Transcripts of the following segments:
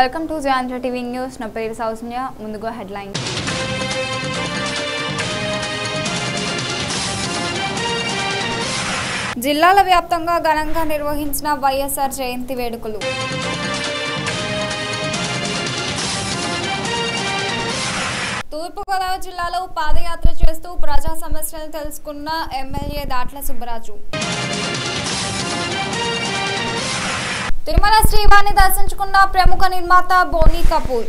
welcome to జాంధ్ర TV news నా పేరు సౌజన్య ముందుగా హెడ్లైన్స్ జిల్లాల వ్యాప్తంగా ఘనంగా నిర్వహించిన వైఎస్ఆర్ జయంతి వేడుకలు తూర్పుగోదావరి జిల్లాలో పాదయాత్ర చేస్తూ ప్రజా సమస్యలు తెలుసుకున్న ఎమ్మెల్యే దాట్ల సుబ్బరాజు తిరుమల శ్రీవారిని దర్శించుకున్న ప్రముఖ నిర్మాత బోనీ కపూర్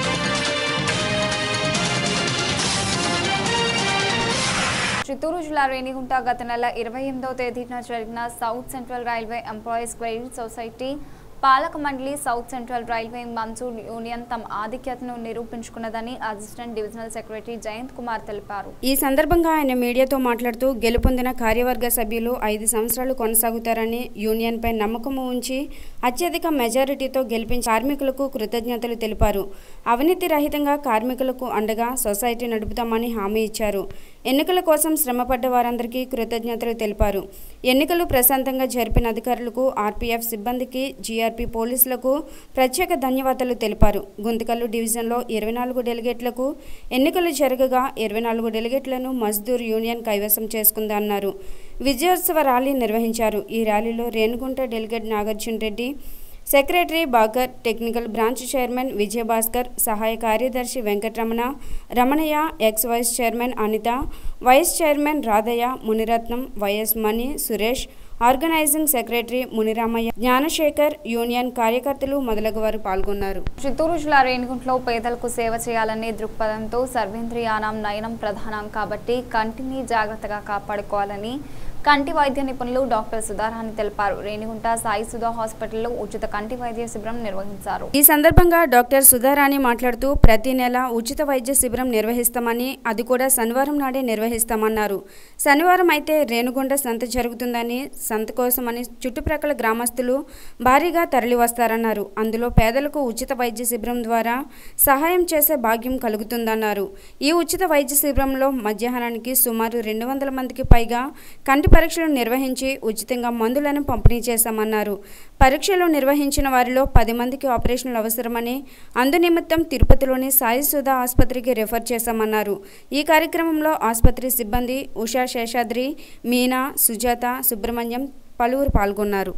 చిత్తూరు జిల్లా రేణిగుంట గత నెల ఇరవై ఎనిమిదవ తేదీన జరిగిన South Central Railway employees credit society పాలక మండలి South Central Railway Mazdoor union తమ ఆధిక్యతను నిరూపించుకున్నదని assistant divisional secretary Jayanth Kumar తెలిపారు ఈ సందర్భంగా ఆయన మీడియాతో మాట్లాడుతూ గెలుపొందిన కార్యవర్గ సభ్యులు ఐదు సంవత్సరాలు కొనసాగుతారని యూనియన్పై నమ్మకం ఉంచి అత్యధిక మెజారిటీతో గెలిపించి కార్మికులకు కృతజ్ఞతలు తెలిపారు అవినీతి రహితంగా కార్మికులకు అండగా సొసైటీ నడుపుతామని హామీ ఇచ్చారు ఎన్నికల కోసం శ్రమపడ్డ వారందరికీ కృతజ్ఞతలు తెలిపారు ఎన్నికలు ప్రశాంతంగా జరిపిన అధికారులకు ఆర్పీఎఫ్ సిబ్బందికి జీఆర్పీ పోలీసులకు ప్రత్యేక ధన్యవాదాలు తెలిపారు గుంతకల్లు డివిజన్లో ఇరవై నాలుగు డెలిగేట్లకు ఎన్నికలు జరగగా ఇరవై నాలుగు డెలిగేట్లను మజ్దూర్ యూనియన్ కైవసం చేసుకుందన్నారు విజయోత్సవ ర్యాలీ నిర్వహించారు ఈ ర్యాలీలో Renigunta delegate Nagarjuna Reddy secretary Bakar technical branch chairman Vijayabhaskar సహాయ కార్యదర్శి Venkataramana Ramanaiah ex vice chairman Anitha vice chairman Radhaiah Muniratnam YS Mani Suresh organising secretary Muniramaiah Gnanasekhar union కార్యకర్తలు మొదలగు వారు పాల్గొన్నారు చిత్తూరు జిల్లా రేణిగుంటలో పేదలకు సేవ చేయాలనే దృక్పథంతో సర్వేంద్రియానం నయనం ప్రధానం కాబట్టి కంటిని జాగ్రత్తగా కాపాడుకోవాలని కంటి వైద్య నిపుణులు డాక్టర్ సుధారాణి తెలిపారు రేణిగుంట సాయి సుధా హాస్పిటల్లో ఉచిత కంటి వైద్య శిబిరం నిర్వహించారు ఈ సందర్భంగా డాక్టర్ సుధారాణి మాట్లాడుతూ ప్రతి నెల ఉచిత వైద్య శిబిరం నిర్వహిస్తామని అది కూడా శనివారం నాడే నిర్వహిస్తామన్నారు శనివారం అయితే రేణుగుంట సంత జరుగుతుందని సంత కోసమని చుట్టుప్రక్కల గ్రామస్తులు భారీగా తరలివస్తారన్నారు అందులో పేదలకు ఉచిత వైద్య శిబిరం ద్వారా సహాయం చేసే భాగ్యం కలుగుతుందన్నారు ఈ ఉచిత వైద్య శిబిరంలో మధ్యాహ్నానికి సుమారు రెండు వందల మందికి పైగా కంటి పరీక్షలు నిర్వహించి ఉచితంగా మందులను పంపిణీ చేశామన్నారు పరీక్షలు నిర్వహించిన వారిలో పది మందికి ఆపరేషన్లు అవసరమని అందునిమిత్తం తిరుపతిలోని సాయి సుధా ఆసుపత్రికి రిఫర్ చేశామన్నారు ఈ కార్యక్రమంలో ఆసుపత్రి సిబ్బంది ఉషా శేషాద్రి మీనా సుజాత సుబ్రహ్మణ్యం పలువురు పాల్గొన్నారు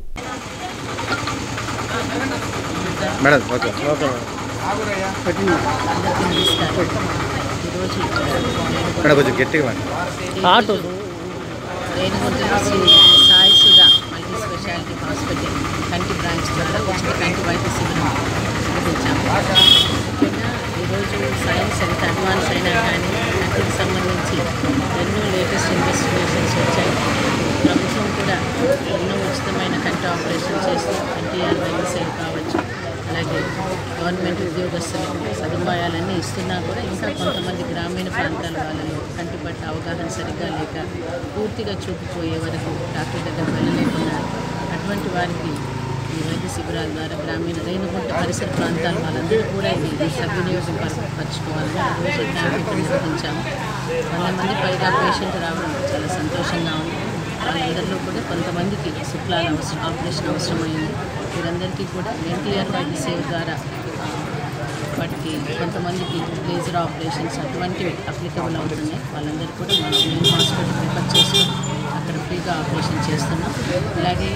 మేడం ఓకే ఓకే మేడం కొంచెం గట్టిగా madam auto Renigunta Shri Sai Sudha multi speciality hospital కంటి బ్రాంచ్ ద్వారా ఉచిత కంటి వైద్య శిబిరం నిర్వహించాము ముఖ్యంగా ఈరోజు సైన్స్ ఎంత అడ్వాన్స్ అయినా కానీ కంటికి సంబంధించి ఎన్నో లేటెస్ట్ ఇన్వెస్టిగేషన్స్ వచ్చాయి ప్రభుత్వం కూడా ఎన్నో ఉచితమైన కంటి ఆపరేషన్ చేస్తూ ఎన్టీఆర్ వైద్యసేవ కావచ్చు అలాగే గవర్నమెంట్ ఉద్యోగస్తులకు సదుపాయాలన్నీ ఇస్తున్నా కూడా ఇంకా కొంతమంది గ్రామీణ ప్రాంతాల వాళ్ళలో కంటి పట్ల అవగాహన సరిగ్గా లేక పూర్తిగా చూపుపోయే వరకు డాక్టర్ దగ్గర వెళ్ళలేకున్నారు అటువంటి వారికి ఈ వైద్య శిబిరాల ద్వారా గ్రామీణ రేణుగుంట పరిసర ప్రాంతాల వాళ్ళందరూ కూడా ఇది సద్వినియోగం పర- పరచుకోవాలని రోజు క్యాంప్ ఇక్కడ నిర్వహించాము వంద మంది పైగా పేషెంట్ రావడం చాలా సంతోషంగా ఉంది వాళ్ళందరిలో కూడా కొంతమందికి శుక్లాల అవసరం ఆపరేషన్ అవసరమైంది వీరందరికీ కూడా ఎన్టీఆర్ వైద్య సేవ ద్వారా ఆ, వాటికి కొంతమందికి లేజర్ ఆపరేషన్స్ అటువంటివి అప్లికబుల్ అవుతున్నాయి వాళ్ళందరూ కూడా మనం మెయిన్ హాస్పిటల్ ప్రిఫర్ చేసి అక్కడ ఫ్రీగా ఆపరేషన్ చేస్తున్నాం అలాగే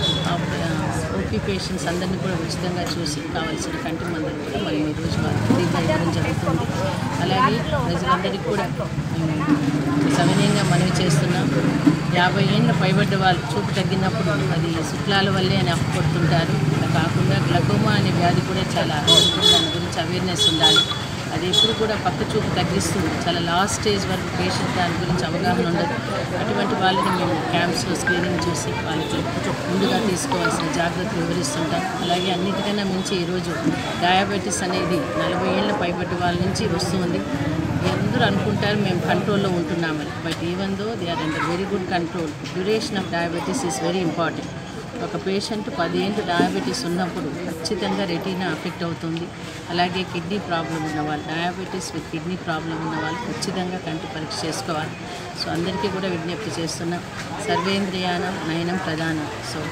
ఓపీ పేషెంట్స్ అందరినీ కూడా ఉచితంగా చూసి కావాల్సిన కంటి మందులు కూడా మనం ఈరోజు వాళ్ళకి ఫ్రీగా ఇవ్వడం జరుగుతుంది అలాగే ప్రజలందరికీ కూడా మేము సవినయంగా మనవి చేస్తున్నాం యాభై ఏళ్ళ పైబడ్డ వాళ్ళు చూపు తగ్గినప్పుడు అది శుక్లాల వల్లే అని అప్పుకొడుతుంటారు అలా కాకుండా గ్లకోమా అనే వ్యాధి కూడా చాలా దాని గురించి అవేర్నెస్ ఉండాలి అది ఎప్పుడు కూడా పక్క చూపు తగ్గిస్తుంది చాలా లాస్ట్ స్టేజ్ వరకు పేషెంట్ దాని గురించి అవగాహన ఉండదు అటువంటి వాళ్ళని మేము క్యాంప్స్లో స్క్రీనింగ్ చేసి వాళ్ళకి ముందుగా తీసుకోవాల్సిన జాగ్రత్తలు వివరిస్తుంటాం అలాగే అన్నిటికన్నా మించి ఈరోజు డయాబెటీస్ అనేది నలభై ఏళ్ళ పైబడ్డ వాళ్ళ నుంచి వస్తుంది అందరూ అనుకుంటారు మేము కంట్రోల్లో ఉంటున్నామని but even though they are under very good control duration of diabetes is very important ఒక పేషెంట్ పదిహేను డయాబెటీస్ ఉన్నప్పుడు ఖచ్చితంగా రెటీనా అఫెక్ట్ అవుతుంది అలాగే కిడ్నీ ప్రాబ్లం ఉన్న వాళ్ళు డయాబెటీస్ విత్ కిడ్నీ ప్రాబ్లం ఉన్న వాళ్ళు ఖచ్చితంగా కంటి పరీక్ష చేసుకోవాలి సో అందరికీ కూడా విజ్ఞప్తి చేస్తున్నాం సర్వేంద్రియానం నయనం ప్రధానం సో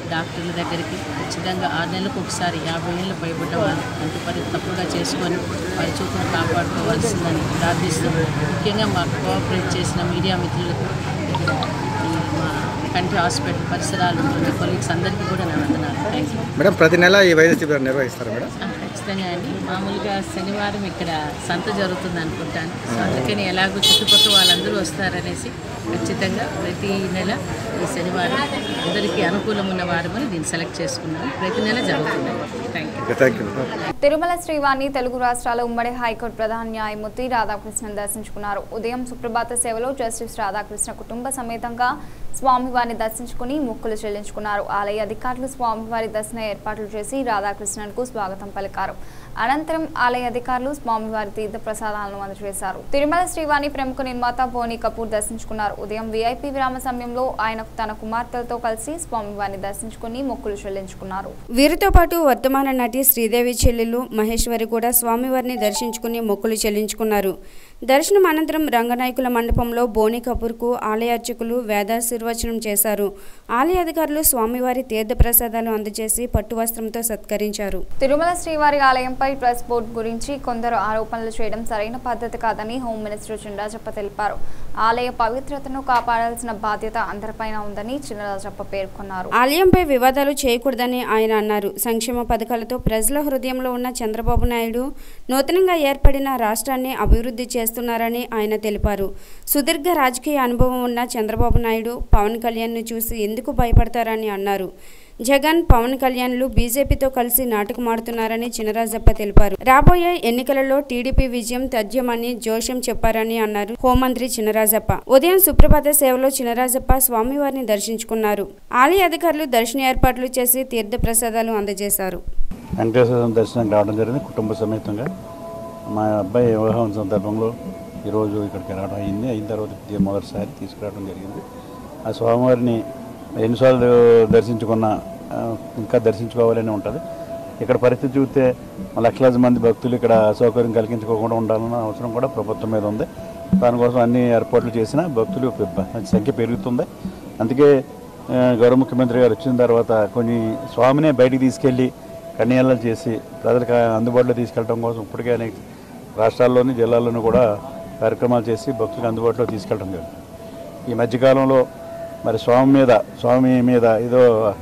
డాక్టర్ల దగ్గరికి ఖచ్చితంగా ఆరు నెలలకు ఒకసారి యాభై ఏళ్ళు పైబడ్డ వాళ్ళు అంత పని తప్పుగా చేసుకొని వారి చూపును కాపాడుకోవాల్సిందని ప్రార్థిస్తూ ముఖ్యంగా మాకు కోఆపరేట్ చేసిన మీడియా మిత్రులకు ఇక్కడ ఈ మా కంటి హాస్పిటల్ పరిసరాలు ఉన్న కొలీగ్స్ అందరికీ కూడా నా వందనాలు థ్యాంక్ యూ మేడం ప్రతి నెల ఈ వైద్య శిబిరం నిర్వహిస్తారు మేడం ఆ, ఖచ్చితంగా అండి మామూలుగా శనివారం ఇక్కడ సంత జరుగుతుంది అనుకుంటాను సో అందుకని ఎలాగో చుట్టుపక్కల వాళ్ళందరూ వస్తారనేసి ఖచ్చితంగా ప్రతి నెల ఈ శనివారం అందరికీ అనుకూలం ఉన్న వారమని దీన్ని సెలెక్ట్ చేసుకున్నాను ప్రతి నెల జరుగుతుంది thank you thank you Tirumala Srivani Telugu రాష్ట్రాల ఉమ్మడి హైకోర్టు ప్రధాన న్యాయమూర్తి రాధాకృష్ణన్ దర్శించుకున్నారు ఉదయం సుప్రభాత సేవలో జస్టిస్ రాధాకృష్ణ కుటుంబ సమేతంగా స్వామివారిని దర్శించుకుని మొక్కులు చెల్లించుకున్నారు ఆలయ అధికారులు స్వామివారి దర్శన ఏర్పాట్లు చేసి రాధాకృష్ణన్కు స్వాగతం పలికారు అనంతరం ఆలయ అధికారులు స్వామివారి తీర్థ ప్రసాదాలను అందజేశారు తిరుమల శ్రీవాణి ప్రముఖ నిర్మాత బోని కపూర్ దర్శించుకున్నారు ఉదయం వీఐపీ విరామ సమయంలో ఆయన తన కుమార్తెలతో కలిసి స్వామివారిని దర్శించుకుని మొక్కులు చెల్లించుకున్నారు వీరితో పాటు వర్తమాన నటి శ్రీదేవి చెల్లెలు మహేశ్వరి కూడా స్వామివారిని దర్శించుకుని మొక్కులు చెల్లించుకున్నారు దర్శనం అనంతరం రంగనాయకుల మండపంలో బోని కపూర్కు ఆలయ అర్చకులు వేదాశీర్వచనం చేశారు ఆలయ అధికారులు స్వామివారి తీర్థ ప్రసాదాలు అందజేసి పట్టు వస్త్రంతో సత్కరించారు తిరుమల శ్రీవారి ఆలయంపై ప్రెస్ బోర్డు గురించి కొందరు ఆరోపణలు చేయడం సరైన పద్ధతి కాదని హోం మినిస్టర్ చినరాజప్ప తెలిపారు ఆలయ పవిత్రతను కాపాడాల్సిన బాధ్యత అందరిపైన ఉందని చినరాజప్ప పేర్కొన్నారు ఆలయంపై వివాదాలు చేయకూడదని ఆయన అన్నారు సంక్షేమ పథకాలతో ప్రజల హృదయంలో ఉన్న చంద్రబాబు నాయుడు నూతనంగా ఏర్పడిన రాష్ట్రాన్ని అభివృద్ధి చేస్తున్నారని ఆయన తెలిపారు సుదీర్ఘ రాజకీయ అనుభవం ఉన్న చంద్రబాబు నాయుడు పవన్ కళ్యాణ్ను చూసి ఎందుకు భయపడతారని అన్నారు జగన్ పవన్ కళ్యాణ్లు బీజేపీతో కలిసి నాటకమాడుతున్నారని చినరాజప్ప తెలిపారు రాబోయే ఎన్నికలలో టీడీపీ విజయం తథ్యమని జోషం చెప్పారని అన్నారు హోంమంత్రి చినరాజప్ప ఉదయం సుప్రభాత సేవలో చినరాజప్ప స్వామివారిని దర్శించుకున్నారు ఆలయ అధికారులు దర్శన ఏర్పాట్లు చేసి తీర్థ ప్రసాదాలు అందజేశారు వెంకటేశ్వర స్వామి దర్శనానికి రావడం జరిగింది కుటుంబ సమేతంగా మా అబ్బాయి వివాహం సందర్భంలో ఈరోజు ఇక్కడికి రావడం అయింది అయిన తర్వాత ఇది మొదటిసారి తీసుకురావడం జరిగింది ఆ స్వామివారిని ఎన్నిసార్లు దర్శించుకున్నా ఆ, ఇంకా దర్శించుకోవాలని ఉంటుంది ఇక్కడ పరిస్థితి చూస్తే లక్షలాది మంది భక్తులు ఇక్కడ సౌకర్యం కలిగించుకోకుండా ఉండాలన్న అవసరం కూడా ప్రభుత్వం మీద ఉంది దానికోసం అన్ని ఏర్పాట్లు చేసిన భక్తులు పె- సంఖ్య పెరుగుతుంది అందుకే ఆ, గౌరవ ముఖ్యమంత్రి గారు వచ్చిన తర్వాత కొన్ని స్వామినే బయటికి తీసుకెళ్ళి కన్యాలను చేసి ప్రజలకు అందుబాటులో తీసుకెళ్ళడం కోసం ఇప్పటికే అనేక రాష్ట్రాల్లోని జిల్లాల్లోనూ కూడా కార్యక్రమాలు చేసి భక్తులకు అందుబాటులో తీసుకెళ్ళడం జరుగుతుంది ఈ మధ్యకాలంలో మరి స్వామి మీద స్వామి మీద ఏదో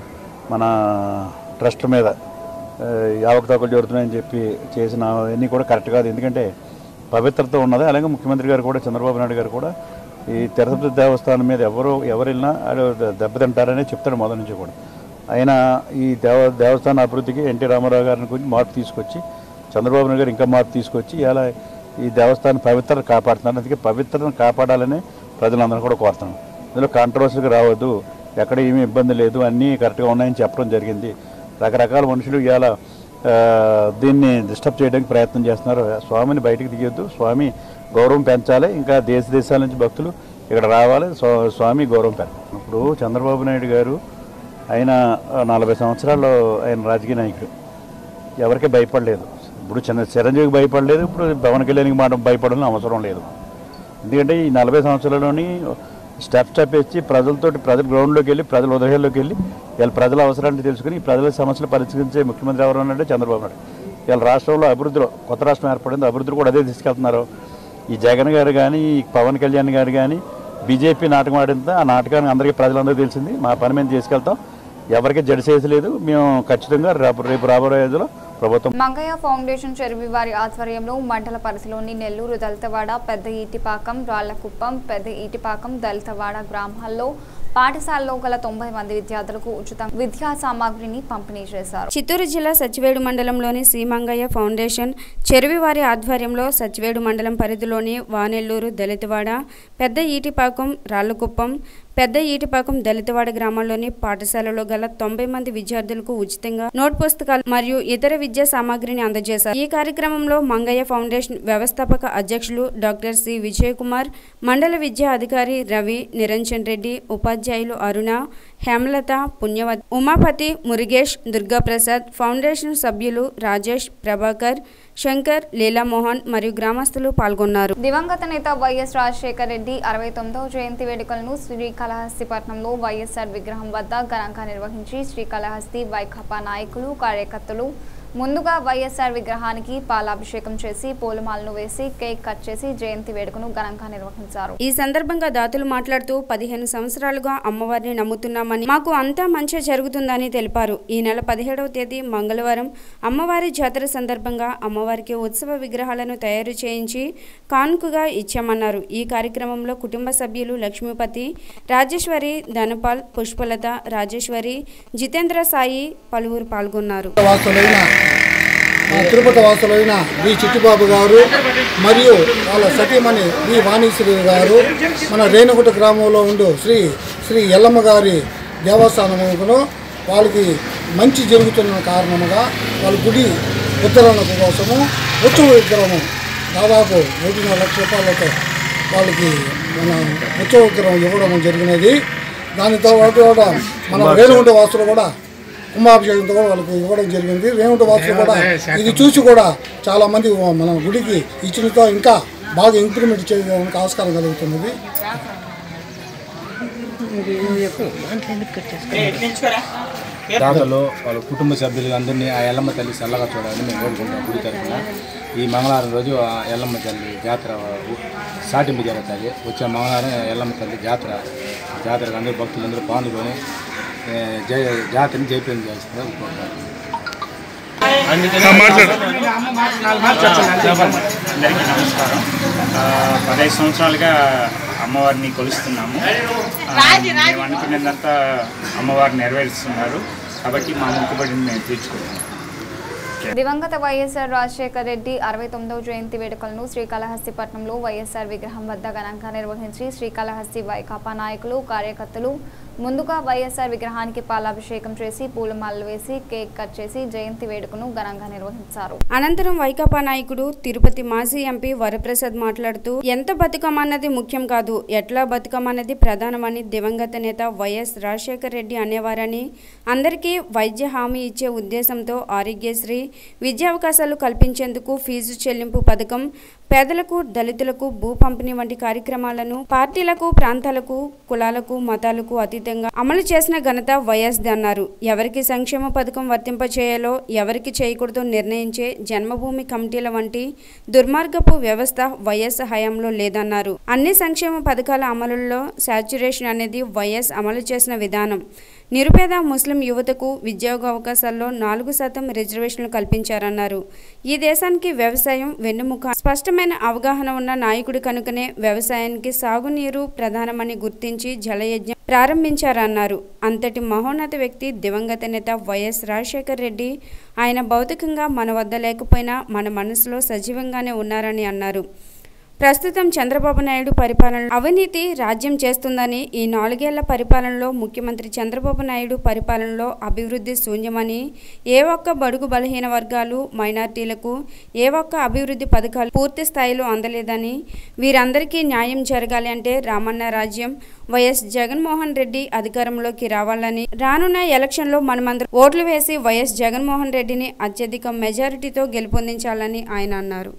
మన ట్రస్ట్ మీద ఆ, యావకతాకులు జరుగుతున్నాయని చెప్పి చేసిన అన్నీ కూడా కరెక్ట్ కాదు ఎందుకంటే పవిత్రత ఉన్నది అలాగే ముఖ్యమంత్రి గారు కూడా చంద్రబాబు నాయుడు గారు కూడా ఈ తిరుపతి దేవస్థానం మీద ఎవరు ఎవరు వెళ్ళినా వాళ్ళు దెబ్బతింటారనే చెప్తాడు మొదటి నుంచి కూడా ఆయన ఈ దేవ దేవస్థాన అభివృద్ధికి ఎన్టీ రామారావు గారిని గురించి మార్పు తీసుకొచ్చి చంద్రబాబు నాయుడు గారు ఇంకా మార్పు తీసుకొచ్చి ఇలా ఈ దేవస్థానం పవిత్రత కాపాడుతున్నారు అందుకే పవిత్రతను కాపాడాలని ప్రజలందరూ కూడా కోరుతున్నాం ఇందులో కాంట్రవర్సీకి రావద్దు ఎక్కడ ఏమీ ఇబ్బంది లేదు అన్నీ కరెక్ట్గా ఉన్నాయని చెప్పడం జరిగింది రకరకాల మనుషులు ఇవాళ ఆ, దీన్ని డిస్టర్బ్ చేయడానికి ప్రయత్నం చేస్తున్నారు స్వామిని బయటికి తీయొద్దు స్వామి గౌరవం పెంచాలి ఇంకా దేశ దేశాల నుంచి భక్తులు ఇక్కడ రావాలి స్వా- స్వామి గౌరవం పెంచాలి ఇప్పుడు చంద్రబాబు నాయుడు గారు ఆయన ఆ, నలభై సంవత్సరాల్లో ఆయన రాజకీయ నాయకుడు ఎవరికి భయపడలేదు ఇప్పుడు చిన్న చిరంజీవికి భయపడలేదు ఇప్పుడు పవన్ కళ్యాణ్కి మాట భయపడాలని అవసరం లేదు ఎందుకంటే ఈ నలభై సంవత్సరాల్లోని స్టెప్ స్టెప్ ఇచ్చి ప్రజలతోటి ప్రజల గ్రౌండ్లోకి వెళ్ళి ప్రజల హృదయాల్లోకి వెళ్ళి వీళ్ళ ప్రజల అవసరాన్ని తెలుసుకుని ఈ ప్రజల సమస్యలు పరిష్కరించే ముఖ్యమంత్రి ఎవరు అంటే చంద్రబాబు నాయుడు వీళ్ళ రాష్ట్రంలో అభివృద్ధిలో కొత్త రాష్ట్రం ఏర్పడింది అభివృద్ధిలో కూడా అదే తీసుకెళ్తున్నారు ఈ జగన్ గారు కానీ ఈ పవన్ కళ్యాణ్ గారు కానీ బీజేపీ నాటకం ఆడింది ఆ నాటకాన్ని అందరికీ ప్రజలందరూ తెలిసింది మా పని మేము తీసుకెళ్తాం ఎవరికి జడిసేసలేదు మేము ఖచ్చితంగా రేపు రేపు రాబోయే రోజుల్లో ప్రభుత్వం మంగయ్య ఫౌండేషన్ చెరువి వారి ఆధ్వర్యంలో మండల పరిధిలోని నెల్లూరు దళితవాడ పెద్ద ఈటిపాకం రాళ్లకుప్పం పెద్ద ఈటిపాకం దళితవాడ గ్రామాల్లో పాఠశాలలో గల తొంభై మంది విద్యార్థులకు ఉచిత విద్యా సామాగ్రిని పంపిణీ చేశారు చిత్తూరు జిల్లా సచివేడు మండలంలోని శ్రీమంగయ్య ఫౌండేషన్ చెరువివారి ఆధ్వర్యంలో సచివేడు మండలం పరిధిలోని వానెల్లూరు దళితవాడ పెద్ద ఈటిపాకం రాళ్లకుప్పం పెద్ద ఈటిపాకం దళితవాడ గ్రామాల్లోని పాఠశాలలో గల తొంభై మంది విద్యార్థులకు ఉచితంగా నోట్ పుస్తకాలు మరియు ఇతర విద్యా సామాగ్రిని అందజేశారు ఈ కార్యక్రమంలో మంగయ్య ఫౌండేషన్ వ్యవస్థాపక అధ్యక్షులు డాక్టర్ సి విజయ్ కుమార్ మండల విద్యా అధికారి రవి నిరంజన్ రెడ్డి ఉపాధ్యాయులు ఉపాధ్యాయులు అరుణ హేమలత పుణ్యవత్ ఉమాపతి మురుగేష్ దుర్గాప్రసాద్ ఫౌండేషన్ సభ్యులు రాజేష్ ప్రభాకర్ శంకర్ లీలామోహన్ మరియు గ్రామస్తులు పాల్గొన్నారు దివంగత నేత వైఎస్ రాజశేఖర రెడ్డి అరవై తొమ్మిదవ జయంతి వేడుకలను శ్రీకాళహస్తిపట్నంలో వైఎస్ఆర్ విగ్రహం వద్ద ఘనంగా నిర్వహించి శ్రీకాళహస్తి వైకాపా నాయకులు కార్యకర్తలు ముందుగా వైఎస్ఆర్ విగ్రహానికి పాలాభిషేకం చేసి పూలమాలను వేసి కేక్ కట్ చేసి జయంతి వేడుకను ఘనంగా నిర్వహించారు ఈ సందర్భంగా దాతలు మాట్లాడుతూ పదిహేను సంవత్సరాలుగా అమ్మవారిని నమ్ముతున్నామని మాకు అంతా మంచి జరుగుతుందని తెలిపారు ఈ నెల పదిహేడవ తేదీ మంగళవారం అమ్మవారి జాతర సందర్భంగా అమ్మవారికి ఉత్సవ విగ్రహాలను తయారు చేయించి కానుకగా ఇచ్చామన్నారు ఈ కార్యక్రమంలో కుటుంబ సభ్యులు లక్ష్మీపతి రాజేశ్వరి ధనపాల్ పుష్పలత రాజేశ్వరి జితేంద్ర సాయి పలువురు పాల్గొన్నారు వాసులైన ఆ, తిరుపతి వాసులైన బి చిట్టిబాబు గారు మరియు వాళ్ళ సతీమణి బి వాణీశ్వరి గారు మన రేణుగుట గ్రామంలో ఉండు శ్రీ శ్రీ ఎల్లమ్మ గారి దేవస్థానమును వాళ్ళకి మంచి జరుగుతున్న కారణముగా వాళ్ళ గుడి ఉత్తరణ కోసము ఉత్సవ విగ్రహము దాదాపు ఒకటిన్నర లక్ష రూపాయలతో వాళ్ళకి మన ఉత్సవ విగ్రహం ఇవ్వడం జరిగినది దానితో పాటు కూడా మన రేణుగుంట వాసులు కూడా కుంభాభిషేకంతో కూడా వాళ్ళకి ఇవ్వడం జరిగింది రేణుగుంట వాసులు కూడా ఇది చూసి కూడా చాలా మంది మన గుడికి ఇచ్చినతో ఇంకా బాగా ఇంప్రూవ్మెంట్ చేయడానికి ఆస్కారం కలుగుతున్నది దాతలు వాళ్ళ కుటుంబ సభ్యులు అందరినీ ఆ ఎల్లమ్మ తల్లి చల్లగా చూడాలని మేము కోరుకుంటాం గుడి తరఫున ఈ మంగళవారం రోజు ఆ ఎల్లమ్మ తల్లి జాతర సాటింపు జరుగుతుంది వచ్చే మంగళవారం ఎల్లమ్మ తల్లి జాతర జాతరకు అందరూ భక్తులందరూ పాల్గొని ఏ, జయ జాతరని జయప్రదం చేస్తుందని కోరుకుంటాం అందరికీ నమస్కారం ఆ, పదహైదు సంవత్సరాలుగా అమ్మవారిని కొలుస్తున్నాము ఆ, మేము అనుకునేదంతా అమ్మవారు నెరవేరుస్తున్నారు కాబట్టి మా మొక్కుబడిని మేము తీర్చుకుంటున్నాం దివంగత వైఎస్ఆర్ రాజశేఖర రెడ్డి అరవై తొమ్మిదవ జయంతి వేడుకలను శ్రీకాళహస్తిపట్నంలో వైఎస్ఆర్ విగ్రహం వద్ద ఘనంగా నిర్వహించి శ్రీకాళహస్తి వైకాపా నాయకులు కార్యకర్తలు ముందుగా వైఎస్ఆర్ విగ్రహానికి పాలాభిషేకం చేసి పూలమాలలు వేసి కేక్ కట్ చేసి జయంతి వేడుకను ఘనంగా నిర్వహించారు అనంతరం వైకాపా నాయకుడు తిరుపతి మాజీ ఎంపీ వరప్రసాద్ మాట్లాడుతూ ఎంత బతుకమన్నది ముఖ్యం కాదు ఎట్లా బతుకమన్నది ప్రధానమని దివంగత నేత వైఎస్ రాజశేఖర్ రెడ్డి అనేవారని అందరికీ వైద్య హామీ ఇచ్చే ఉద్దేశంతో ఆరోగ్యశ్రీ విద్యావకాశాలు కల్పించేందుకు ఫీజు చెల్లింపు పథకం పేదలకు దళితులకు భూ పంపిణీ వంటి కార్యక్రమాలను పార్టీలకు ప్రాంతాలకు కులాలకు మతాలకు అతీతంగా అమలు చేసిన ఘనత వైఎస్ది అన్నారు ఎవరికి సంక్షేమ పథకం వర్తింపచేయాలో ఎవరికి చేయకూడదో నిర్ణయించే జన్మభూమి కమిటీల వంటి దుర్మార్గపు వ్యవస్థ వైఎస్ హయాంలో లేదన్నారు అన్ని సంక్షేమ పథకాల అమలులో శాచ్యురేషన్ అనేది వైఎస్ అమలు చేసిన విధానం నిరుపేద ముస్లిం యువతకు ఉద్యోగ అవకాశాల్లో నాలుగు శాతం రిజర్వేషన్లు కల్పించారన్నారు ఈ దేశానికి వ్యవసాయం వెన్నుముక స్పష్టమైన అవగాహన ఉన్న నాయకుడు కనుకనే వ్యవసాయానికి సాగునీరు ప్రధానమని గుర్తించి జలయజ్ఞం ప్రారంభించారన్నారు అంతటి మహోన్నత వ్యక్తి దివంగత నేత వైఎస్ రాజశేఖర్ రెడ్డి ఆయన భౌతికంగా మన వద్ద లేకపోయినా మన మనసులో సజీవంగానే ఉన్నారని అన్నారు ప్రస్తుతం చంద్రబాబు నాయుడు పరిపాలన అవినీతి రాజ్యం చేస్తుందని ఈ నాలుగేళ్ల పరిపాలనలో ముఖ్యమంత్రి చంద్రబాబు నాయుడు పరిపాలనలో అభివృద్ధి శూన్యమని ఏ ఒక్క బడుగు బలహీన వర్గాలు మైనార్టీలకు ఏ ఒక్క అభివృద్ధి పథకాలు పూర్తి స్థాయిలో అందలేదని వీరందరికీ న్యాయం జరగాలి అంటే రామన్న రాజ్యం వైఎస్ జగన్మోహన్ రెడ్డి అధికారంలోకి రావాలని రానున్న ఎలక్షన్లో మనమందరం ఓట్లు వేసి వైఎస్ జగన్మోహన్ రెడ్డిని అత్యధిక మెజారిటీతో గెలుపొందించాలని ఆయన అన్నారు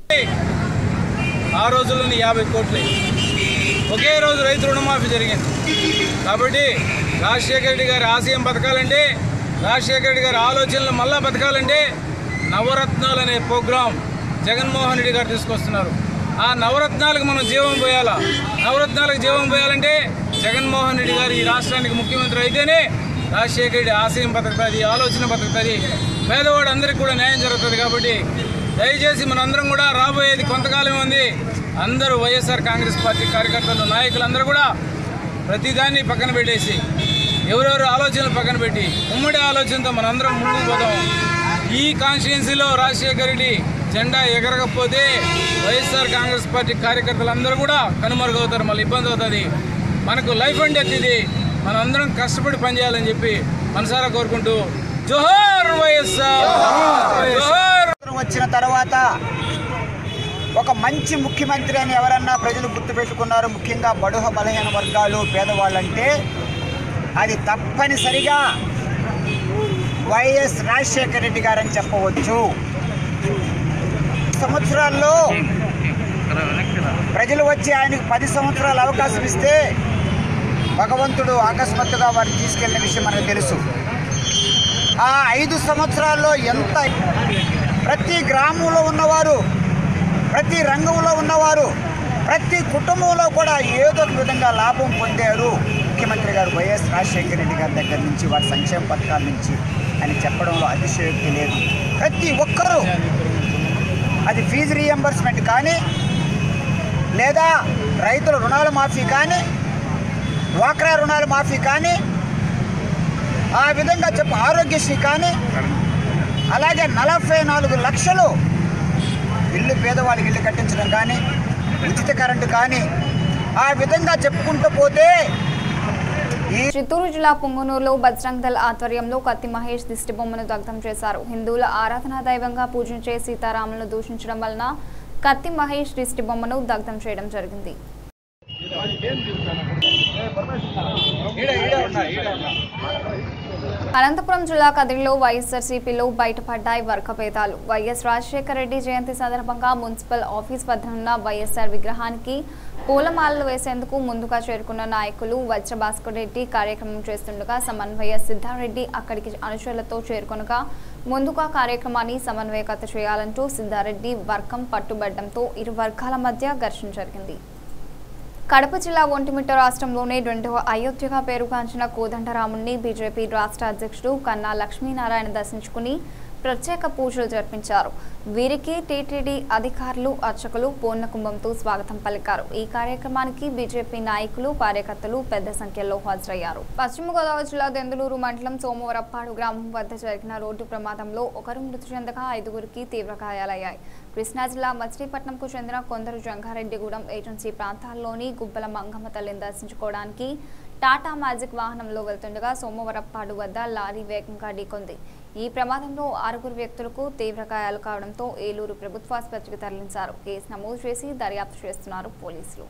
ఆ రోజుల్లోని యాభై కోట్లే ఒకే రోజు రైతు రుణమాఫీ జరిగింది కాబట్టి రాజశేఖర రెడ్డి గారి ఆశయం బతకాలంటే రాజశేఖర రెడ్డి గారి ఆలోచనలు మళ్ళా బతకాలంటే నవరత్నాలు అనే ప్రోగ్రాం జగన్మోహన్ రెడ్డి గారు తీసుకొస్తున్నారు ఆ నవరత్నాలకు మనం జీవం పోయాలా నవరత్నాలకు జీవం పోయాలంటే జగన్మోహన్ రెడ్డి గారు ఈ రాష్ట్రానికి ముఖ్యమంత్రి అయితేనే రాజశేఖర రెడ్డి ఆశయం బతుకుతుంది ఆలోచన బతుకుతుంది పేదవాడు అందరికీ కూడా న్యాయం జరుగుతుంది కాబట్టి దయచేసి మనందరం కూడా రాబోయేది కొంతకాలం ఉంది అందరూ వైఎస్ఆర్ కాంగ్రెస్ పార్టీ కార్యకర్తలు నాయకులు అందరూ కూడా ప్రతిదాన్ని పక్కన పెట్టేసి ఎవరెవరు ఆలోచనలు పక్కన పెట్టి ఉమ్మడి ఆలోచనతో మనందరం ముందుకు పోదాం ఈ కాన్స్టిట్యున్సీలో రాజశేఖర రెడ్డి జెండా ఎగరకపోతే వైఎస్ఆర్ కాంగ్రెస్ పార్టీ కార్యకర్తలందరూ కూడా కనుమరుగవుతారు మళ్ళీ ఇబ్బంది అవుతుంది మనకు లైఫ్ అండ్ డెత్ ఇది మనందరం కష్టపడి పనిచేయాలని చెప్పి మనసారా కోరుకుంటూ జోహార్ వైఎస్ఆర్ జోహార్ వచ్చిన తర్వాత ఒక మంచి ముఖ్యమంత్రి అని ఎవరన్నా ప్రజలు గుర్తుపెట్టుకున్నారు ముఖ్యంగా బడుహ బలహీన వర్గాలు పేదవాళ్ళంటే అది తప్పనిసరిగా వైఎస్ రాజశేఖర రెడ్డి గారని చెప్పవచ్చు సంవత్సరాల్లో ప్రజలు వచ్చి ఆయనకు పది సంవత్సరాల అవకాశం ఇస్తే భగవంతుడు అకస్మాత్తుగా వారిని తీసుకెళ్లిన విషయం మనకు తెలుసు ఆ ఐదు సంవత్సరాల్లో ఎంత ప్రతి గ్రామంలో ఉన్నవారు ప్రతి రంగంలో ఉన్నవారు ప్రతి కుటుంబంలో కూడా ఏదో ఒక విధంగా లాభం పొందారు ముఖ్యమంత్రి గారు వైఎస్ రాజశేఖర రెడ్డి గారి దగ్గర నుంచి వారి సంక్షేమ పథకాల నుంచి అని చెప్పడంలో అతిశయోక్తి లేదు ప్రతి ఒక్కరూ అది ఫీజు రీఎంబర్స్మెంట్ కానీ లేదా రైతుల రుణాల మాఫీ కానీ డ్వాక్రా రుణాల మాఫీ కానీ ఆ విధంగా చెప్పు ఆరోగ్యశ్రీ కానీ అలాగే నలభై నాలుగు లక్షలు ఇల్లు పేదవాళ్ళకి ఇల్లు కట్టించడం కానీ ఉచిత కరెంటు కానీ ఆ విధంగా చెప్పుకుంటూ పోతే చిత్తూరు జిల్లా పుంగనూరులో బజరంగ్ దళ్ ఆధ్వర్యంలో కత్తి మహేష్ దిష్టి బొమ్మను దగ్ధం చేశారు హిందువుల ఆరాధనా దైవంగా పూజించే సీతారాములను దూషించడం వలన కత్తి మహేష్ దిష్టి బొమ్మను దగ్ధం చేయడం జరిగింది అనంతపురం జిల్లా కదిరిలో వైఎస్ఆర్సీపీలో బయటపడ్డాయి వర్గభేదాలు వైఎస్ రాజశేఖర రెడ్డి జయంతి సందర్భంగా మున్సిపల్ ఆఫీస్ వద్ద ఉన్న వైఎస్ఆర్ విగ్రహానికి పూలమాలలు వేసేందుకు ముందుగా చేరుకున్న నాయకులు వజ్రభాస్కర్ రెడ్డి కార్యక్రమం చేస్తుండగా సమన్వయ సిద్ధారెడ్డి అక్కడికి అనుచరులతో చేరుకొనగా ముందుగా కార్యక్రమాన్ని సమన్వయకత చేయాలంటూ సిద్ధారెడ్డి వర్గం పట్టుబడ్డంతో ఇరు వర్గాల మధ్య ఘర్షణ జరిగింది కడప జిల్లా ఒంటిమిట్ట రాష్ట్రంలోనే రెండవ అయోధ్యగా పేరుగాంచిన కోదండరాముణ్ణి బీజేపీ రాష్ట్ర అధ్యక్షుడు కన్నా లక్ష్మీనారాయణ దర్శించుకుని ప్రత్యేక పూజలు జరిపించారు వీరికి టీటీడీ అధికారులు అర్చకులు పూర్ణకుంభంతో స్వాగతం పలికారు ఈ కార్యక్రమానికి బీజేపీ నాయకులు కార్యకర్తలు పెద్ద సంఖ్యలో హాజరయ్యారు పశ్చిమ గోదావరి జిల్లా దెందులూరు మండలం సోమవరప్పాడు గ్రామం వద్ద జరిగిన రోడ్డు ప్రమాదంలో ఒకరు మృతి చెందగా ఐదుగురికి తీవ్ర గాయాలయ్యాయి కృష్ణా జిల్లా మచిలీపట్నంకు చెందిన కొందరు జంగారెడ్డిగూడెం ఏజెన్సీ ప్రాంతాల్లోని గుబ్బల మంగమ్మ తల్లిని దర్శించుకోవడానికి టాటా మ్యాజిక్ వాహనంలో వెళ్తుండగా సోమవరప్పాడు వద్ద లారీ వేగంగా ఢీకొంది ఈ ప్రమాదంలో ఆరుగురు వ్యక్తులకు తీవ్ర గాయాలు కావడంతో ఏలూరు ప్రభుత్వాసుపత్రికి తరలించారు కేసు నమోదు చేసి దర్యాప్తు చేస్తున్నారు పోలీసులు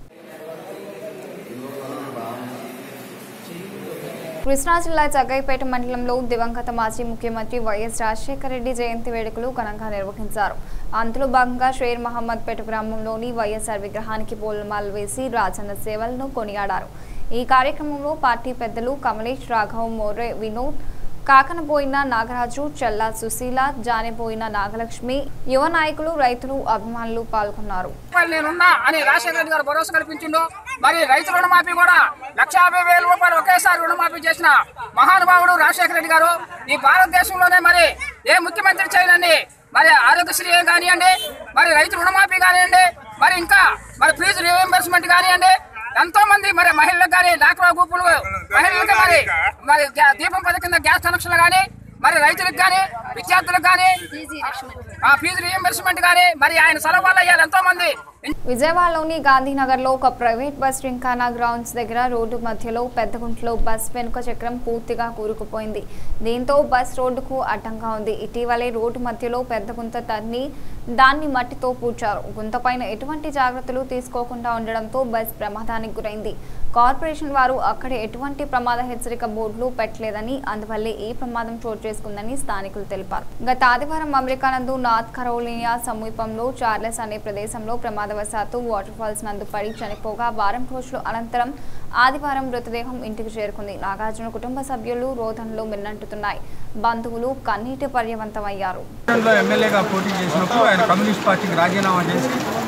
కృష్ణా జిల్లా జగ్గైపేట మండలంలో దివంగత మాజీ ముఖ్యమంత్రి వైఎస్ రాజశేఖర రెడ్డి జయంతి వేడుకలు ఘనంగా నిర్వహించారు అందులో భాగంగా షేర్ మహమ్మద్ పేట గ్రామంలోని వైఎస్ఆర్ విగ్రహానికి పూలమాలలు వేసి రాజన్న సేవలను కొనియాడారు ఈ కార్యక్రమంలో పార్టీ పెద్దలు కమలేష్ రాఘవ్ మోరే వినోద్ కాకనబోయిన నాగరాజు చెల్లా సుశీల జానెబోయిన నాగలక్ష్మి యువ నాయకులు రైతులు అభిమానులు పాల్గొన్నారు రూపాయలు నేనున్నా అని రాజశేఖర రెడ్డి గారు భరోసా కల్పించిండు మరి రైతు రుణమాఫీ కూడా లక్ష యాభై వేల రూపాయలు ఒకేసారి రుణమాఫీ చేసిన మహానుభావుడు రాజశేఖర రెడ్డి గారు ఈ భారతదేశంలోనే మరి ఏ ముఖ్యమంత్రి చేయనండి మరి ఆరోగ్యశ్రీ కానివ్వండి మరి రైతు రుణమాఫీ కానివ్వండి మరి ఇంకా మరి ఫీజు రీఎంబర్స్మెంట్ కానివ్వండి ఎంతో మంది మరి మహిళలకు కానీ డాక్రా గ్రూపులు మహిళలకు మరి మరి గ్యా- దీపం పథకం కింద గ్యాస్ కనెక్షన్లు కానీ మరి రైతులకు కానీ విద్యార్థులకు కానీ ఆ ఫీజు రీఎంబర్స్మెంట్ కానీ మరి ఆయన సెలవు వల్ల ఇవాళ ఎంతో మంది విజయవాడలోని గాంధీనగర్లో ఒక ప్రైవేట్ బస్ రింకానా గ్రౌండ్స్ దగ్గర రోడ్డు మధ్యలో పెద్ద గుంటలో బస్ వెనుక చక్రం పూర్తిగా కూరుకుపోయింది దీంతో బస్ రోడ్డుకు అడ్డంగా ఉంది ఇటీవలే రోడ్డు మధ్యలో పెద్ద గుంత తన్ని దాన్ని మట్టితో పూడ్చారు గుంత పైన ఎటువంటి జాగ్రత్తలు తీసుకోకుండా ఉండడంతో బస్ ప్రమాదానికి గురైంది కార్పొరేషన్ వారు అక్కడ ఎటువంటి ప్రమాద హెచ్చరిక బోర్డులు పెట్టలేదని అందువల్లే ఈ ప్రమాదం చోటు చేసుకుందని స్థానికులు తెలిపారు గత ఆదివారం అమెరికా నందు నార్త్ కరోలినియా సమీపంలో చార్లెస్ అనే ప్రదేశంలో ప్రమాదవశాత్తు వాటర్ ఫాల్స్ నందు పడి చనిపోగా వారం రోజుల అనంతరం ఆదివారం మృతదేహం ఇంటికి చేరుకుంది నాగార్జున కుటుంబ సభ్యులు రోదనలో మిన్నంటుతున్నాయి బంధువులు కన్నీటి పర్యవంతమయ్యారు లో ఎమ్మెల్యేగా పోటీ చేసినప్పుడు ఆయన కమ్యూనిస్ట్ పార్టీకి రాజీనామా చేసి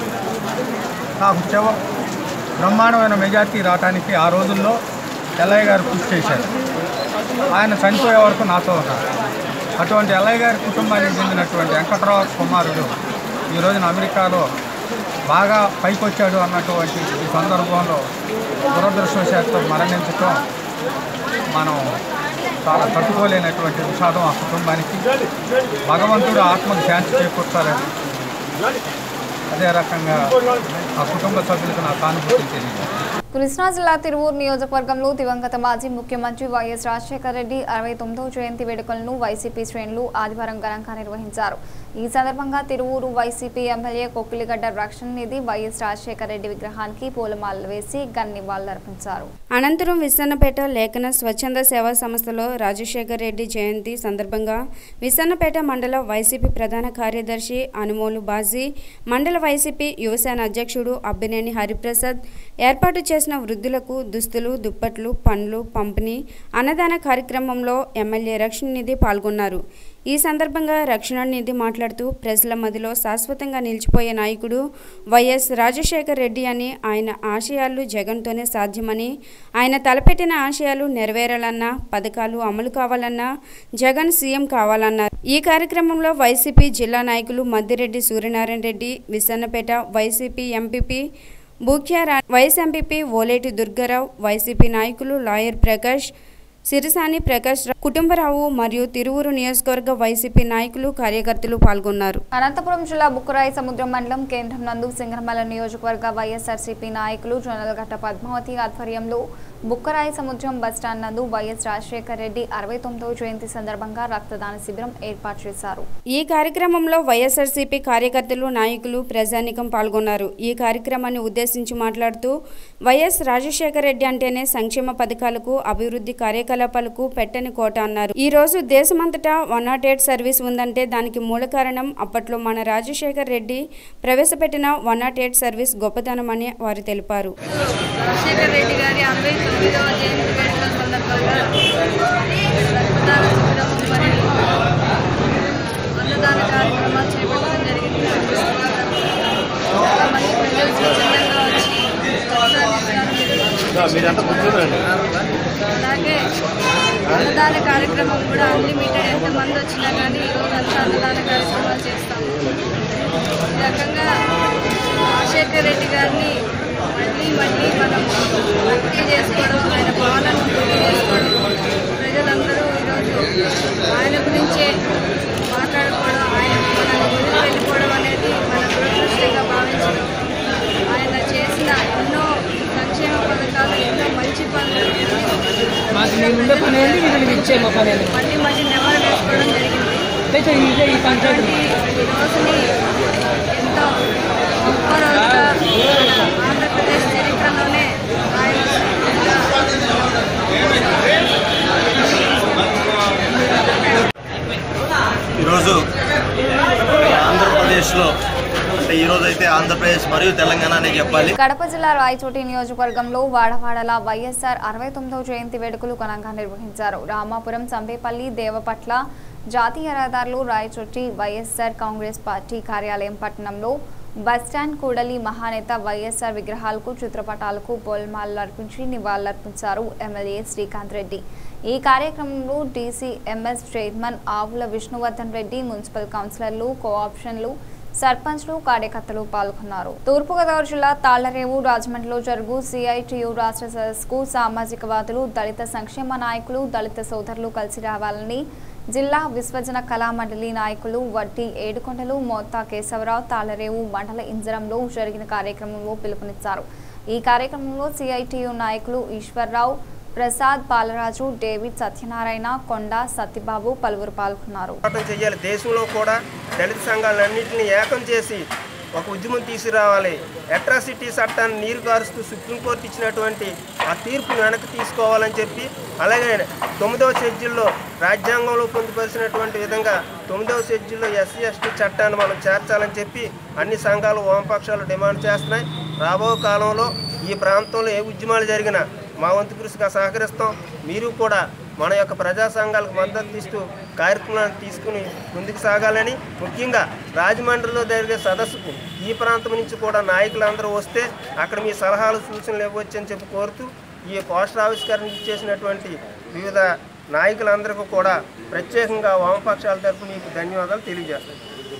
నాకు చెవ బ్రహ్మాండమైన మెజార్టీ రావడానికి ఆ రోజుల్లో ఎల్లయ్య గారు కృషి చేశారు ఆయన చనిపోయే వరకు నాతో ఉన్నారు అటువంటి ఎల్లయ్య గారి కుటుంబానికి చెందినటువంటి వెంకట్రావు కుమారుడు ఈ రోజున అమెరికాలో బాగా పైకొచ్చాడు అన్నటువంటి ఈ సందర్భంలో దురదృష్టవశాత్తు మరణించటం మనం చాలా తట్టుకోలేనటువంటి విషాదం ఆ కుటుంబానికి భగవంతుడు ఆత్మకు శాంతి చేకూర్చాలని అదే రకంగా ఆ కుటుంబ సభ్యులకు నా సానుభూతి తెలియదు కృష్ణా జిల్లా తిరువూరు నియోజకవర్గంలో దివంగత మాజీ ముఖ్యమంత్రి వైఎస్ రాజశేఖర రెడ్డి అరవై తొమ్మిదవ జయంతి వేడుకలను వైసీపీ శ్రేణులు ఆదివారం ఘనంగా నిర్వహించారు ఈ సందర్భంగా తిరువూరు వైసీపీ ఎమ్మెల్యే కొక్కిలిగడ్డ రక్షణ నిధి వైఎస్ రాజశేఖర రెడ్డి విగ్రహానికి పూలమాలలు వేసి ఘన నివాళులర్పించారు అనంతరం విసన్నపేట లేఖన స్వచ్ఛంద సేవా సంస్థలో రాజశేఖర్ రెడ్డి జయంతి సందర్భంగా విసన్నపేట మండల వైసీపీ ప్రధాన కార్యదర్శి అనుమోలు బాజీ మండల వైసీపీ యువసేన అధ్యక్షుడు అబ్బినేని హరిప్రసాద్ ఏర్పాటు చేసిన వృద్ధులకు దుస్తులు దుప్పట్లు పండ్లు పంపిణీ అన్నదాన కార్యక్రమంలో ఎమ్మెల్యే రక్షణ నిధి పాల్గొన్నారు ఈ సందర్భంగా రక్షణ నిధి మాట్లాడుతూ ప్రజల మదిలో శాశ్వతంగా నిలిచిపోయే నాయకుడు వైఎస్ రాజశేఖర్ రెడ్డి అని ఆయన ఆశయాలు జగన్తోనే సాధ్యమని ఆయన తలపెట్టిన ఆశయాలు నెరవేరాలన్నా పథకాలు అమలు కావాలన్నా జగన్ సీఎం కావాలన్నారు ఈ కార్యక్రమంలో వైసీపీ జిల్లా నాయకులు మద్దిరెడ్డి సూర్యనారాయణ రెడ్డి విసన్నపేట వైసీపీ ఎంపీపీ బూక్యారా vice MPP Oleti Durgarao YCP నాయకులు లాయర్ ప్రకాష్ సిరిసాని ప్రకాష్ రావు, కుటుంబరావు మరియు తిరువురు నియోజకవర్గ వైసీపీ నాయకులు కార్యకర్తలు పాల్గొన్నారు అనంతపురం జిల్లా బుక్కరాయి సముద్రం మండలం కేంద్రం నందు సింగరమల నియోజకవర్గ వైఎస్ఆర్సీపీ నాయకులు జొన్నలగట్ట పద్మావతి ఆధ్వర్యంలో బుక్కరాయి సముద్రం బస్టాండ్ నందు వైఎస్ రాజశేఖర్ రెడ్డి అరవై తొమ్మిదవ జయంతి సందర్భంగా రక్తదాన శిబిరం ఏర్పాటు చేశారు ఈ కార్యక్రమంలో వైఎస్ఆర్సీపీ కార్యకర్తలు నాయకులు ప్రజానికం పాల్గొన్నారు ఈ కార్యక్రమాన్ని ఉద్దేశించి మాట్లాడుతూ వైఎస్ రాజశేఖర రెడ్డి అంటేనే సంక్షేమ పథకాలకు అభివృద్ధి కార్యకలాపాలకు పెట్టని కోట అన్నారు ఈ రోజు దేశమంతటా వన్ నాట్ ఎయిట్ సర్వీస్ ఉందంటే దానికి మూల కారణం అప్పట్లో మన రాజశేఖర్ రెడ్డి ప్రవేశపెట్టిన వన్ నాట్ ఎయిట్ సర్వీస్ గొప్పతనమని వారు తెలిపారు రాజశేఖర్ రెడ్డి గారి అరవై తొమ్మిదవ జయంతి వేడుకల సందర్భంగా రక్తదాన శిబిరం మరియు అన్నదాన కార్యక్రమాలు చేపట్టడం జరిగింది చాలా మంది ప్రజలు స్వచ్ఛందంగా వచ్చి రక్తదానం అలాగే అన్నదాన కార్యక్రమం కూడా అన్లిమిటెడ్ ఎంతమంది వచ్చినా కానీ ఈరోజు అంతా అన్నదాన కార్యక్రమాలు చేస్తాము ఈ రకంగా రాజశేఖర్ రెడ్డి గారిని మళ్ళీ మళ్ళీ మనం భక్తి చేసుకోవడం ఆయన పాలన గుర్తు చేసుకోవడం ప్రజలందరూ ఈరోజు ఆయన గురించే మాట్లాడుకోవడం ఆయన మనల్ని వదిలి వెళ్ళిపోవడం అనేది మన దురదృష్టంగా భావించడం ఆయన చేసిన ఎన్నో సంక్షేమ పథకాలు ఎన్నో మంచి పనులు మళ్ళీ మళ్ళీ నెమరు వేసుకోవడం జరిగింది ఇటువంటి ఈ రోజుని ఎంతో గొప్ప రోజుగా మన ఆంధ్రప్రదేశ్ చరిత్రలోనే ఆయన ఈరోజు ఆంధ్రప్రదేశ్లో అంటే ఈరోజు అయితే ఆంధ్రప్రదేశ్ మరియు తెలంగాణ అనే చెప్పాలి కడప జిల్లా రాయచోటి నియోజకవర్గంలో వాడవాడల వైఎస్ఆర్ అరవై తొమ్మిదవ జయంతి వేడుకలు ఘనంగా నిర్వహించారు రామాపురం సంబేపల్లి దేవపట్ల జాతీయ రహదారులు రాయచోటి వైఎస్ఆర్ కాంగ్రెస్ పార్టీ కార్యాలయం పట్టణంలో బస్టాండ్ కూడలి మహానేత వైఎస్ఆర్ విగ్రహాలకు చిత్రపటాలకు పూలమాలలు అర్పించి నివాళులర్పించారు ఎమ్మెల్యే శ్రీకాంత్ రెడ్డి ఈ కార్యక్రమంలో డీసీ ఎంఎస్ చైర్మన్ ఆవుల విష్ణువర్ధన్ రెడ్డి మున్సిపల్ కౌన్సిలర్లు కోఆప్షన్లు సర్పంచ్లు కార్యకర్తలు పాల్గొన్నారు తూర్పుగోదావరి జిల్లా తాళ్లరేవు రాజమండ్రిలో జరుగు సిఐటియు రాష్ట్ర సదస్సుకు సామాజికవాదులు దళిత సంక్షేమ నాయకులు దళిత సోదరులు కలిసి రావాలని జిల్లా విశ్వజన కళా మండలి నాయకులు వడ్డీ ఏడుకొండలు మోత్తా కేశవరావు తాళ్లరేవు మండల ఇంజరంలో జరిగిన కార్యక్రమంలో పిలుపునిచ్చారు ఈ కార్యక్రమంలో సిఐటియు నాయకులు ఈశ్వర్రావు ప్రసాద్ పాలరాజు డేవిడ్ సత్యనారాయణ కొండ సత్యబాబు పలువురు పాల్గొన్నారు పోరాటం చేయాలి దేశంలో కూడా దళిత సంఘాలన్నింటినీ ఏకం చేసి ఒక ఉద్యమం తీసుకురావాలి అట్రాసిటీ చట్టాన్ని నీరు కారుస్తూ సుప్రీంకోర్టు ఇచ్చినటువంటి ఆ తీర్పును వెనక్కి తీసుకోవాలని చెప్పి అలాగే తొమ్మిదవ షెడ్యూల్లో రాజ్యాంగంలో పొందుపరిచినటువంటి విధంగా తొమ్మిదవ షెడ్యూల్లో ఎస్సీ ఎస్టీ చట్టాన్ని మనం చేర్చాలని చెప్పి అన్ని సంఘాలు వామపక్షాలు డిమాండ్ చేస్తున్నాయి రాబో కాలంలో ఈ ప్రాంతంలో ఏ ఉద్యమాలు జరిగినా మా వంతు కృషిగా సహకరిస్తాం మీరు కూడా మన యొక్క ప్రజా సంఘాలకు మద్దతు ఇస్తూ కార్యక్రమాలను తీసుకుని ముందుకు సాగాలని ముఖ్యంగా రాజమండ్రిలో జరిగే సదస్సుకు ఈ ప్రాంతం నుంచి కూడా నాయకులందరూ వస్తే అక్కడ మీ సలహాలు సూచనలు ఇవ్వచ్చు అని చెప్పి కోరుతూ ఈ పోస్టర్ ఆవిష్కరణ చేసినటువంటి వివిధ నాయకులందరికీ కూడా ప్రత్యేకంగా వామపక్షాల తరఫు మీకు ధన్యవాదాలు తెలియజేస్తాను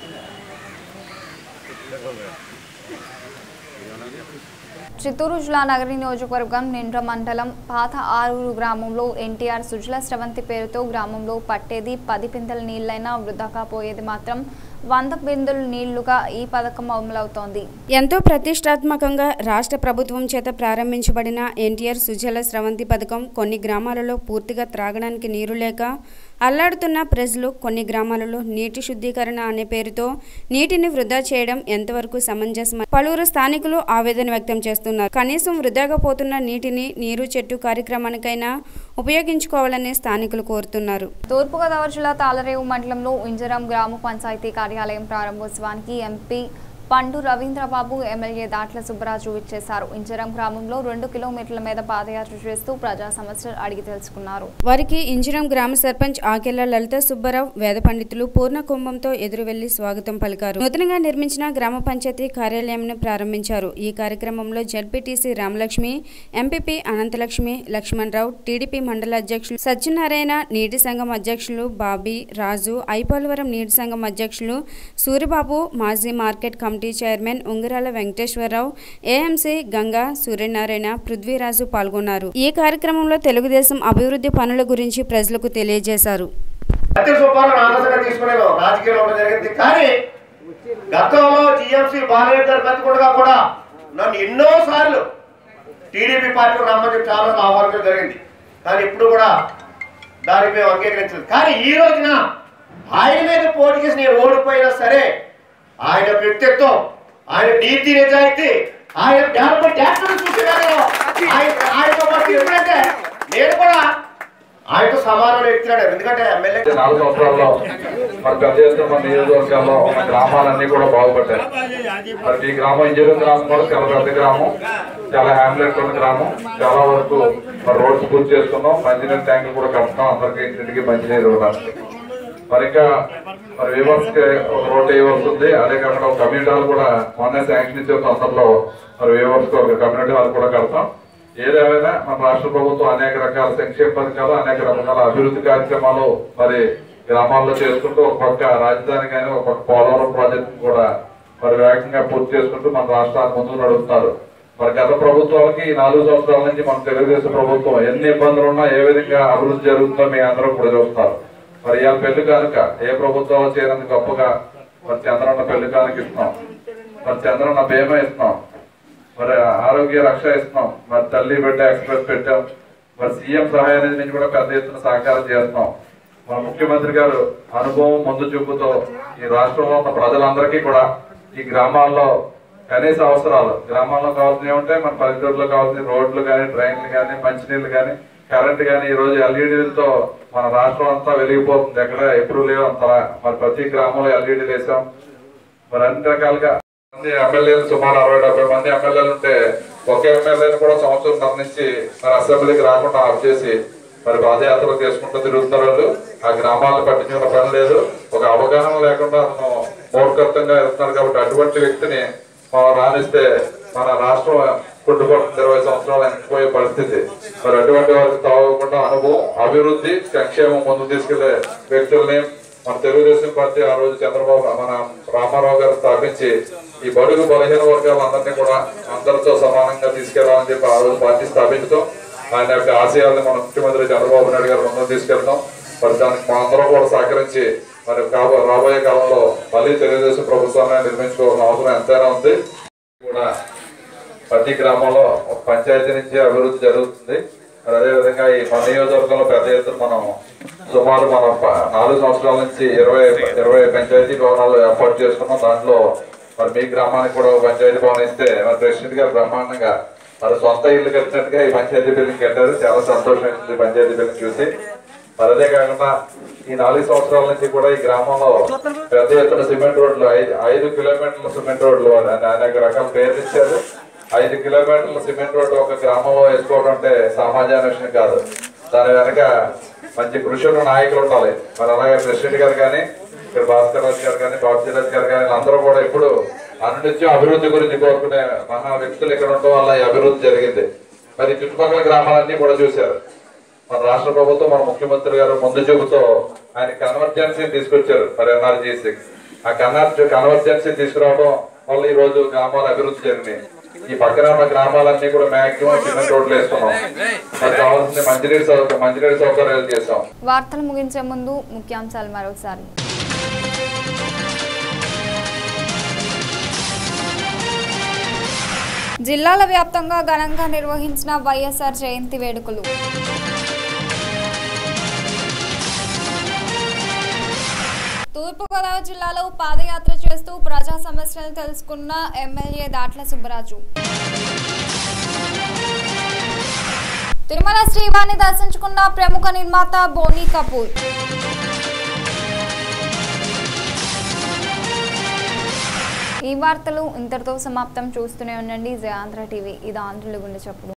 చిత్తూరు జిల్లా నగరి నియోజకవర్గం నిండ్ర మండలం పాత ఆరూరు గ్రామంలో ఎన్టీఆర్ సుజల స్రవంతి పేరుతో గ్రామంలో పట్టేది పది పిందెల నీళ్లైనా వృధాగా పోయేది మాత్రం వంద బిందులు నీళ్లుగా ఈ పథకం అమలవుతోంది ఎంతో ప్రతిష్టాత్మకంగా రాష్ట్ర ప్రభుత్వం చేత ప్రారంభించబడిన ఎన్టీఆర్ సుజల స్రవంతి పథకం కొన్ని గ్రామాలలో పూర్తిగా త్రాగడానికి నీరు లేక అల్లాడుతున్న ప్రజలు కొన్ని గ్రామాలలో నీటి శుద్ధీకరణ అనే పేరుతో నీటిని వృధా చేయడం ఎంతవరకు సమంజసం పలువురు స్థానికులు ఆవేదన వ్యక్తం చేస్తున్నారు కనీసం వృధాగా పోతున్న నీటిని నీరు చెట్టు కార్యక్రమానికైనా ఉపయోగించుకోవాలని స్థానికులు కోరుతున్నారు తూర్పుగోదావరి జిల్లా తాళరేవు మండలంలో ఇంజరం గ్రామ పంచాయతీ కార్యాలయం ప్రారంభోత్సవానికి ఎంపీ పండు రవీంద్రబాబు ఎమ్మెల్యే దాట్ల సుబ్బరాజు ఇచ్చేశారు ఇంజరం గ్రామంలో రెండు కిలోమీటర్ల మీద పాదయాత్ర చేస్తూ ప్రజా సమస్యలు అడిగి తెలుసుకున్నారు వారికి ఇంజిరం గ్రామ సర్పంచ్ ఆకెళ్ల లలిత సుబ్బారావు వేద పండితులు పూర్ణ కుంభంతో ఎదురు వెళ్లి స్వాగతం పలికారు నూతనంగా నిర్మించిన గ్రామ పంచాయతీ కార్యాలయంను ప్రారంభించారు ఈ కార్యక్రమంలో ZPTC Ramalakshmi MPP Anantalakshmi Lakshman Rao TDP మండల అధ్యక్షులు సత్యనారాయణ నీటి సంఘం అధ్యక్షులు బాబీ రాజు ఐపోలవరం నీటి సంఘం అధ్యక్షులు సూరిబాబు మాజీ market committee chairman Ungarala Venkateswara Rao AMC Ganga Suryanarayana Prithviraju పాల్గొన్నారు ఈ కార్యక్రమంలో తెలుగుదేశం అభివృద్ధి పనుల గురించి ప్రజలకు తెలియజేశారు సత్య సుబ్బారావు ఆలోచన తీసుకునేది రాజకీయాల్లో ఉండడం జరిగింది కానీ గతంలో జిఎంసీ బాలయ్య గారు బతికుండగా కూడా నన్ను ఎన్నో సార్లు టీడీపీ పార్టీ రమ్మని చెప్పి చాలా సార్లు ఆహ్వానించడం జరిగింది కానీ ఇప్పుడు కూడా దానికి మేము అంగీకరించలేదు కానీ ఈ రోజున ఆయన మీద పోటీ చేసి నేను ఓడిపోయినా సరే ఆయన వ్యక్తిత్వం ఆయన నీతి నిజాయితీ ఆయన డెవలప్మెంట్ యాక్టర్ చూసేదాన్ని ఆయన ఆయనతో పాటు ఎందుకంటే నేను కూడా ఆయనతో సమానమైన వ్యక్తినాడు ఎందుకంటే ఎమ్మెల్యే నాలుగు సంవత్సరాల్లో మరి పెద్ద ఎత్తున మన నియోజకవర్గాల్లో మన గ్రామాలన్నీ కూడా బాగుపడ్డాయి మరి ఈ గ్రామం ఇంజనీరింగ్ గ్రామం కూడా చాలా పెద్ద గ్రామం చాలా హ్యామ్లెట్ ఉన్న గ్రామం చాలా వరకు మరి రోడ్స్ పూర్తి చేసుకున్నాం మంచినీరు ట్యాంకులు కూడా కడుతున్నాం అందరికి ఇంటికి మంచినీరు ఇవ్వడానికి మరి ఇంకా మరి వేవర్స్ కి ఒక రోడ్ వేయవలసి ఉంది అదే కాకుండా ఒక కమ్యూనిటీ హాల్ కూడా మొన్నే శాంక్షన్ ఇచ్చే తొందరలో మరి వేవర్స్ కి ఒక కమ్యూనిటీ హాల్ కూడా కడతాం ఏదేమైనా మన రాష్ట్ర ప్రభుత్వం అనేక రకాల సంక్షేమ పథకాలు అనేక రకాల అభివృద్ధి కార్యక్రమాలు మరి గ్రామాల్లో చేసుకుంటూ ఒక పక్క రాజధాని కానీ ఒక పక్క పోలవరం ప్రాజెక్ట్ కూడా మరి వేగంగా పూర్తి చేసుకుంటూ మన రాష్ట్రాన్ని ముందుకు నడుపుతున్నారు మరి గత ప్రభుత్వాలకి ఈ నాలుగు సంవత్సరాల నుంచి మన తెలుగుదేశం ప్రభుత్వం ఎన్ని ఇబ్బందులు ఉన్నా ఏ విధంగా అభివృద్ధి జరుగుతుందో మీ అందరూ కూడా చూస్తారు మరి ఇవాళ పెళ్లి కానుక ఏ ప్రభుత్వంలో చేరినందుకు గొప్పగా మరి చంద్రన్న పెళ్లి కానుక ఇస్తున్నాం మరి చంద్రన్న బీమా ఇస్తున్నాం మరి ఆరోగ్య రక్ష ఇస్తున్నాం మరి తల్లి బిడ్డ ఎక్స్ప్రెస్ పెట్టాం మరి సీఎం సహాయ నిధి నుంచి కూడా పెద్ద ఎత్తున సహకారం చేస్తున్నాం మన ముఖ్యమంత్రి గారు అనుభవం ముందు చూపుతో ఈ రాష్ట్రంలో ఉన్న ప్రజలందరికీ కూడా ఈ గ్రామాల్లో కనీస అవసరాలు గ్రామాల్లో కావాల్సినవి ఏమంటే మన పల్లెటూరులో కావాల్సిన రోడ్లు కానీ ట్రైన్లు కానీ మంచినీళ్ళు కానీ కరెంట్ కానీ ఈ రోజు ఎల్ఈడీలతో మన రాష్ట్రం అంతా వెలిగిపోతుంది ఎక్కడ ఎప్పుడు లేవు అంతలా మరి ప్రతి గ్రామంలో ఎల్ఈడీలు వేసాం మరి అన్ని రకాలుగా మంది ఎమ్మెల్యేలు సుమారు అరవై డెబ్బై మంది ఎమ్మెల్యేలు ఉంటే ఒక ఎమ్మెల్యేని కూడా సంవత్సరం నుంచి మరి అసెంబ్లీకి రాకుండా ఆఫ్ చేసి మరి పాదయాత్రలు చేసుకుంటూ తిరుగుతున్నారు వాళ్ళు ఆ గ్రామాలను పట్టించుకున్న పని లేదు ఒక అవగాహన లేకుండా మనం మూర్ఖత్వంగా వెళ్తున్నారు కాబట్టి అటువంటి వ్యక్తిని మనం రాణిస్తే మన రాష్ట్రం కుంటుపడుతుంది ఇరవై సంవత్సరాలు వెనక్కిపోయే పరిస్థితి మరి అటువంటి వారికి తాగకుండా అనుభవం అభివృద్ధి సంక్షేమం ముందు తీసుకెళ్లే వ్యక్తుల్ని మన తెలుగుదేశం పార్టీ ఆ రోజు చంద్రబాబు మన రామారావు గారు స్థాపించి ఈ బడుగు బలహీన వర్గాలందరినీ కూడా అందరితో సమానంగా తీసుకెళ్లాలని చెప్పి ఆ రోజు పార్టీ స్థాపించడం ఆయన యొక్క ఆశయాలను మన ముఖ్యమంత్రి చంద్రబాబు నాయుడు గారు ముందుకు తీసుకెళ్తాం మరి దానికి మా అందరం కూడా సహకరించి మరి కాబో రాబోయే కాలంలో మళ్ళీ తెలుగుదేశం ప్రభుత్వాన్ని నిర్మించుకోవాల్సిన అవసరం ఎంతైనా ఉంది కూడా ప్రతి గ్రామంలో ఒక పంచాయతీ నుంచి అభివృద్ధి జరుగుతుంది మరి అదేవిధంగా ఈ మన నియోజకవర్గంలో పెద్ద ఎత్తున మనం సుమారు మనం ప- నాలుగు సంవత్సరాల నుంచి ఇరవై ఇరవై పంచాయతీ భవనాలు ఏర్పాటు చేసుకున్నాం దాంట్లో మరి మీ గ్రామానికి కూడా ఒక పంచాయతీ భవనం ఇస్తే మరి ప్రెసిడెంట్ గారు బ్రహ్మాండంగా మరి సొంత ఇల్లు కట్టినట్టుగా ఈ పంచాయతీ బిల్డింగ్ కట్టారు చాలా సంతోషం వేసింది పంచాయతీ బిల్డింగ్ చూసి మరి అదే కాకుండా ఈ నాలుగు సంవత్సరాల నుంచి కూడా ఈ గ్రామంలో పెద్ద ఎత్తున సిమెంట్ రోడ్లు ఐదు ఐదు కిలోమీటర్ల సిమెంట్ రోడ్లు అని అనేక రకాల పేర్లు ఇచ్చారు ఐదు కిలోమీటర్ల సిమెంట్ రోడ్డు ఒక గ్రామంలో వేసుకోవడం అంటే సామాన్య విషయం కాదు దాని వెనక మంచి కృషి ఉన్న నాయకులు ఉండాలి మరి అలాగే ప్రెసిడెంట్ గారు కానీ ఇక్కడ భాస్కర్ రాజు గారు కానీ బాబుజీరాజ్ గారు కానీ అందరూ కూడా ఇప్పుడు అనునిత్యం అభివృద్ధి గురించి కోరుకునే మహా వ్యక్తులు ఇక్కడ ఉండడం వల్ల ఈ అభివృద్ధి జరిగింది మరి చుట్టుపక్కల గ్రామాలన్నీ కూడా చూశారు మన రాష్ట్ర ప్రభుత్వం మన ముఖ్యమంత్రి గారు ముందు చూపుతో ఆయన కన్వర్జెన్సీ తీసుకొచ్చారు మరి ఎన్ఆర్జీ సిక్స్ ఆ కన్వర్ కన్వర్జెన్సీ తీసుకురావడం వల్ల ఈ రోజు గ్రామాల అభివృద్ధి జరిగినాయి ఈ పక్కన ఉన్న గ్రామాలన్నీ కూడా మాక్సిమం సిమెంట్ రోడ్లు వేస్తున్నాం మరి కావాల్సిన మంచినీటి సౌకర్యం మంచినీటి సౌకర్యాలు చేస్తాం వార్తలు ముగించే ముందు ముఖ్యాంశాలు మరోసారి జిల్లాల వ్యాప్తంగా ఘనంగా నిర్వహించిన వైఎస్ఆర్ జయంతి వేడుకలు తూర్పుగోదావరి జిల్లాలో పాదయాత్ర చేస్తూ ప్రజా సమస్యలు తెలుసుకున్న ఎమ్మెల్యే దాట్ల సుబ్బరాజు తిరుమల శ్రీవాణి దర్శించుకున్న ప్రముఖ నిర్మాత బోనీ కపూర్ ఈ వార్తలు ఇంతటితో సమాప్తం చూస్తూనే ఉండండి జయాంధ్ర టీవీ ఇది ఆంధ్రుల గుండె చప్పుడు